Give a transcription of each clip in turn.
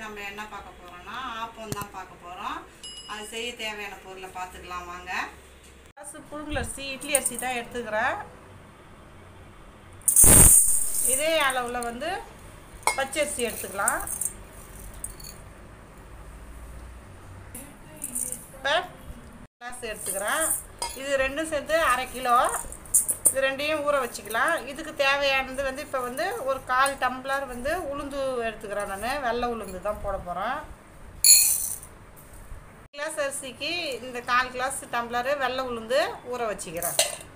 நம்ம என்ன பார்க்க போகிறோம்னா ஆப்பம் தான் பார்க்க போகிறோம் அது செய்ய தேவையான பொருளை பார்த்துக்கலாம் வாங்க ஃபஸ்ட்டு புழுங்கல் அரிசி இட்லி அரிசி தான் எடுத்துக்கிறேன் இதே அளவில் வந்து பச்சரிசி எடுத்துக்கலாம் இப்போ கிளாஸ் எடுத்துக்கிறேன் இது ரெண்டும் சேர்த்து அரை கிலோ இது ரெண்டையும் ஊற வச்சுக்கலாம் இதுக்கு தேவையானது வந்து இப்போ வந்து ஒரு கால் டம்ளர் வந்து உளுந்து எடுத்துக்கிறேன் நான் வெள்ளை உளுந்து தான் போட போகிறேன் கிளாஸ் அரிசிக்கு இந்த கால் கிளாஸ் டம்ளரு வெள்ளை உளுந்து ஊற வச்சுக்கிறேன்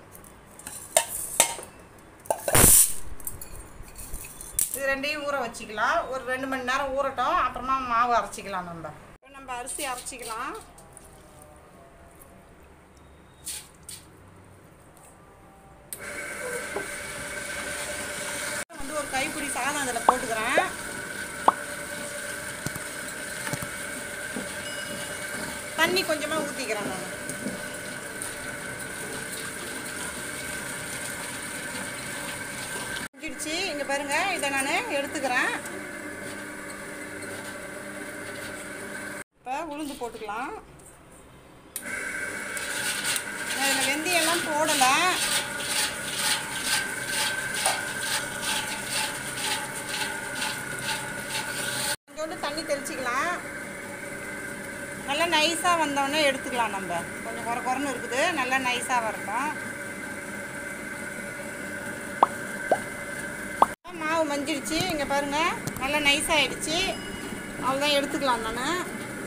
இது ரெண்டையும் ஊற வச்சுக்கலாம் ஒரு ரெண்டு மணி நேரம் ஊறட்டும் அப்புறமா மாவு அரைச்சிக்கலாம் நம்ம இப்போ நம்ம அரிசி அரைச்சிக்கலாம் வந்து ஒரு கைப்பிடி சாதம் அதில் போட்டுக்கிறேன் தண்ணி கொஞ்சமாக ஊற்றிக்கிறேன் நான் முடிஞ்சிடுச்சு இங்கே பாருங்க இதை நான் எடுத்துக்கிறேன் இப்போ உளுந்து போட்டுக்கலாம் நான் இதில் வெந்தயம்லாம் போடலை கொஞ்சோண்டு தண்ணி தெளிச்சிக்கலாம் நல்லா நைஸாக வந்தோடனே எடுத்துக்கலாம் நம்ம கொஞ்சம் குறை குறைன்னு இருக்குது நல்லா நைஸாக வரட்டும் மாவு மஞ்சிடுச்சு இங்கே பாருங்கள் நல்லா நைஸாகிடுச்சு அவ்வளோதான் எடுத்துக்கலாம் நான்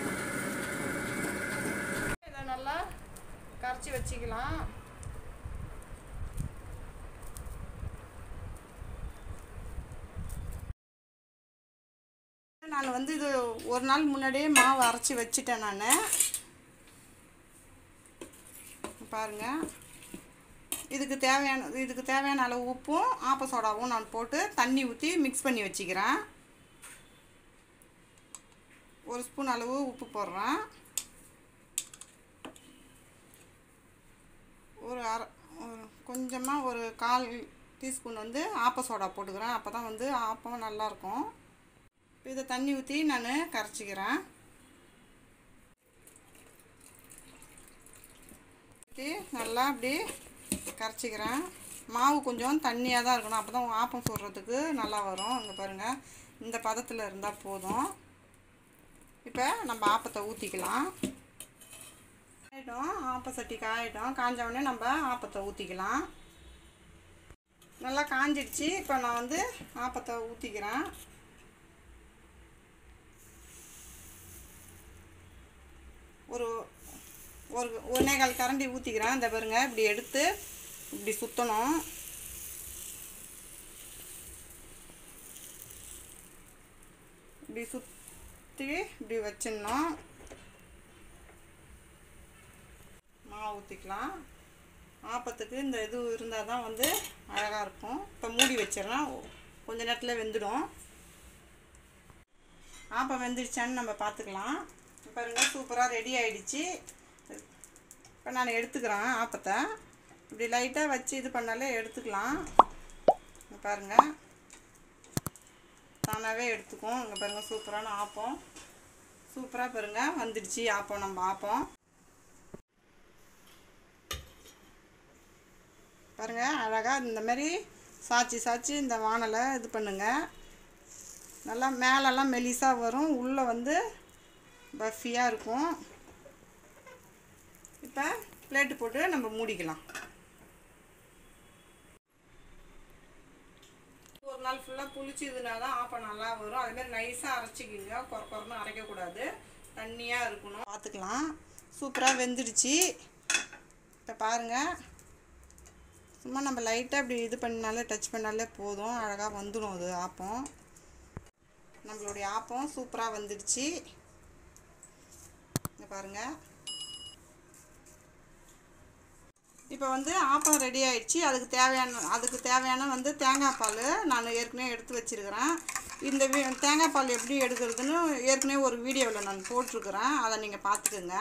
இதை நல்லா கரைச்சி வச்சுக்கலாம் நான் வந்து இது ஒரு நாள் முன்னாடியே மாவு அரைச்சி வச்சுட்டேன் நான் பாருங்கள் இதுக்கு தேவையான இதுக்கு தேவையான அளவு உப்பும் ஆப்ப சோடாவும் நான் போட்டு தண்ணி ஊற்றி மிக்ஸ் பண்ணி வச்சுக்கிறேன் ஒரு ஸ்பூன் அளவு உப்பு போடுறேன் ஒரு அரை கொஞ்சமாக ஒரு கால் டீஸ்பூன் வந்து ஆப்ப சோடா போட்டுக்கிறேன் அப்போ தான் வந்து ஆப்பம் நல்லாயிருக்கும் இப்போ இதை தண்ணி ஊற்றி நான் கரைச்சிக்கிறேன் ஊற்றி நல்லா அப்படி கரைச்சிக்கிறேன் மாவு கொஞ்சம் தண்ணியாக தான் இருக்கணும் அப்போ தான் ஆப்பம் சுடுறதுக்கு நல்லா வரும் இங்கே பாருங்கள் இந்த பதத்தில் இருந்தால் போதும் இப்போ நம்ம ஆப்பத்தை ஊற்றிக்கலாம் ஆயிட்டோம் ஆப்ப சட்டி காயிட்டோம் காஞ்ச உடனே நம்ம ஆப்பத்தை ஊற்றிக்கலாம் நல்லா காஞ்சிடுச்சு இப்போ நான் வந்து ஆப்பத்தை ஊற்றிக்கிறேன் ஒரு ஒரு ஒன்றே கால் கரண்டி ஊற்றிக்கிறேன் இந்த பாருங்க இப்படி எடுத்து இப்படி சுற்றணும் இப்படி சுற்றி இப்படி வச்சிடணும் மாவு ஊற்றிக்கலாம் ஆப்பத்துக்கு இந்த இது இருந்தால் தான் வந்து அழகாக இருக்கும் இப்போ மூடி வச்சிடறேன் கொஞ்ச நேரத்தில் வெந்துடும் ஆப்பம் வெந்துடுச்சான்னு நம்ம பார்த்துக்கலாம் பாருங்க சூப்பராக ரெடி ஆயிடுச்சு இப்போ நான் எடுத்துக்கிறேன் ஆப்பத்தை இப்படி லைட்டாக வச்சு இது பண்ணாலே எடுத்துக்கலாம் இங்கே பாருங்கள் தானாகவே எடுத்துக்கும் இங்கே பாருங்கள் சூப்பரான ஆப்பம் சூப்பராக பாருங்கள் வந்துடுச்சு ஆப்பம் நம்ம ஆப்பம் பாருங்கள் அழகாக இந்த மாதிரி சாய்ச்சி சாய்ச்சி இந்த வானலை இது பண்ணுங்கள் நல்லா மேலெல்லாம் மெலிசாக வரும் உள்ளே வந்து பஃபியாக இருக்கும் இப்போ பிளேட்டு போட்டு நம்ம மூடிக்கலாம் ஒரு நாள் ஃபுல்லாக புளிச்சதுனா தான் ஆப்பம் நல்லா வரும் அதுமாரி நைஸாக அரைச்சிக்கிங்க குறை குறைன்னு அரைக்கக்கூடாது தண்ணியாக இருக்கணும் பார்த்துக்கலாம் சூப்பராக வெந்துடுச்சு இப்போ பாருங்கள் சும்மா நம்ம லைட்டாக இப்படி இது பண்ணாலே டச் பண்ணாலே போதும் அழகாக வந்துடும் அது ஆப்பம் நம்மளுடைய ஆப்பம் சூப்பராக வந்துடுச்சு இங்கே பாருங்கள் இப்போ வந்து ஆப்பம் ரெடி ஆயிடுச்சு அதுக்கு தேவையான அதுக்கு தேவையான வந்து தேங்காய் பால் நான் ஏற்கனவே எடுத்து வச்சுருக்கிறேன் இந்த வி தேங்காய் பால் எப்படி எடுக்கிறதுன்னு ஏற்கனவே ஒரு வீடியோவில் நான் போட்டிருக்கிறேன் அதை நீங்கள் பார்த்துக்குங்க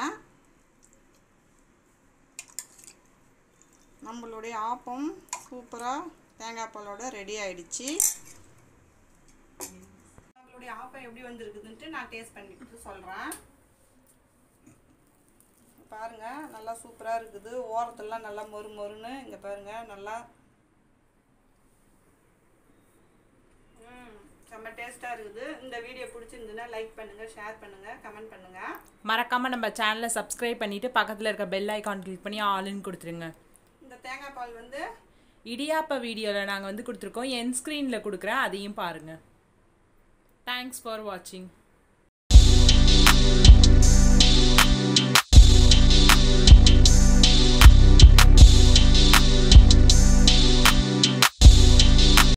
நம்மளுடைய ஆப்பம் சூப்பராக தேங்காய் பாலோட ரெடி ஆயிடுச்சு நம்மளுடைய ஆப்பம் எப்படி வந்திருக்குதுன்ட்டு நான் டேஸ்ட் பண்ணிட்டு சொல்கிறேன் பாருங்க நல்லா சூப்பராக இருக்குது ஓரத்துலலாம் நல்லா மொறு மொறுன்னு இங்கே பாருங்க நல்லா ம் செம்ம டேஸ்ட்டாக இருக்குது இந்த வீடியோ பிடிச்சிருந்துன்னா லைக் பண்ணுங்கள் ஷேர் பண்ணுங்கள் கமெண்ட் பண்ணுங்கள் மறக்காம நம்ம சேனலை சப்ஸ்கிரைப் பண்ணிட்டு பக்கத்துல இருக்க பெல் ஐகான் கிளிக் பண்ணி ஆல்னு கொடுத்துருங்க இந்த தேங்காய் பால் வந்து இடியாப்ப வீடியோவில் நாங்கள் வந்து கொடுத்துருக்கோம் என் ஸ்க்ரீனில் கொடுக்குறேன் அதையும் பாருங்கள் தேங்க்ஸ் ஃபார் வாட்சிங்